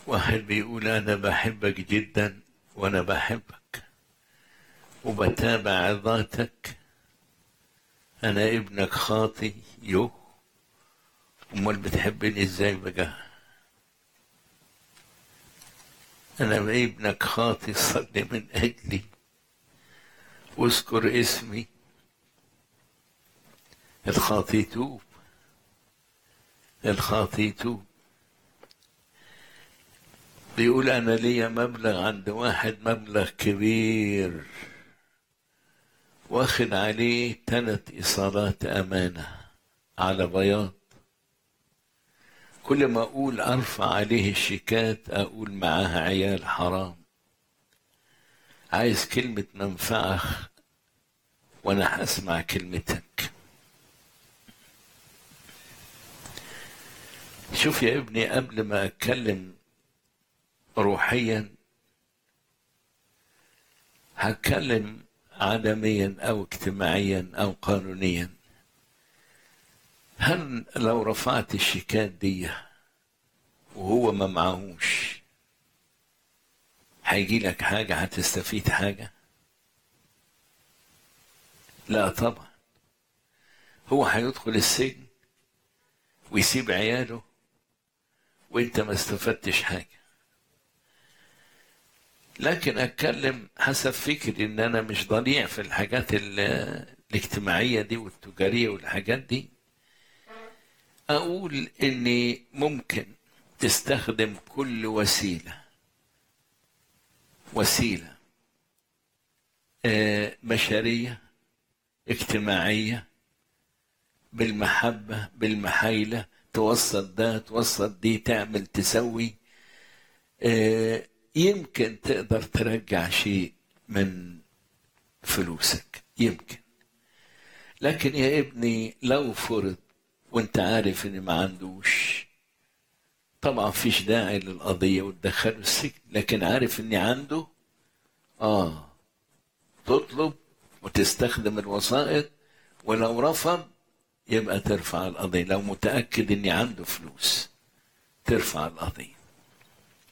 واحد بيقول أنا بحبك جدا وأنا بحبك وبتابع عظاتك أنا ابنك خاطي يو أمال بتحبني إزاي بقى أنا ابنك خاطي صلي من أجلي واذكر اسمي الخاطي توب الخاطي توب بيقول أنا ليا مبلغ عند واحد مبلغ كبير واخد عليه ثلاث إيصالات أمانة على بياض كل ما أقول أرفع عليه الشيكات أقول معاها عيال حرام عايز كلمة منفعة وأنا هسمع كلمتك شوف يا ابني قبل ما أتكلم روحيا هتكلم عالميا أو اجتماعيا أو قانونيا هل لو رفعت الشيكات دي وهو ما معهوش هيجي لك حاجة هتستفيد حاجة لا طبعا هو هيدخل السجن ويسيب عياله وانت ما استفدتش حاجة لكن اتكلم حسب فكري ان انا مش ضليع في الحاجات الاجتماعية دي والتجارية والحاجات دي اقول اني ممكن تستخدم كل وسيله وسيله بشريه اجتماعيه بالمحبه بالمحايله توسط ده توسط دي تعمل تسوي يمكن تقدر ترجع شيء من فلوسك يمكن لكن يا ابني لو فرض وانت عارف ان ما عندوش طبعا فيش داعي للقضيه وتدخله السجن لكن عارف ان عنده اه تطلب وتستخدم الوسائط ولو رفض يبقى ترفع القضيه لو متاكد ان عنده فلوس ترفع القضيه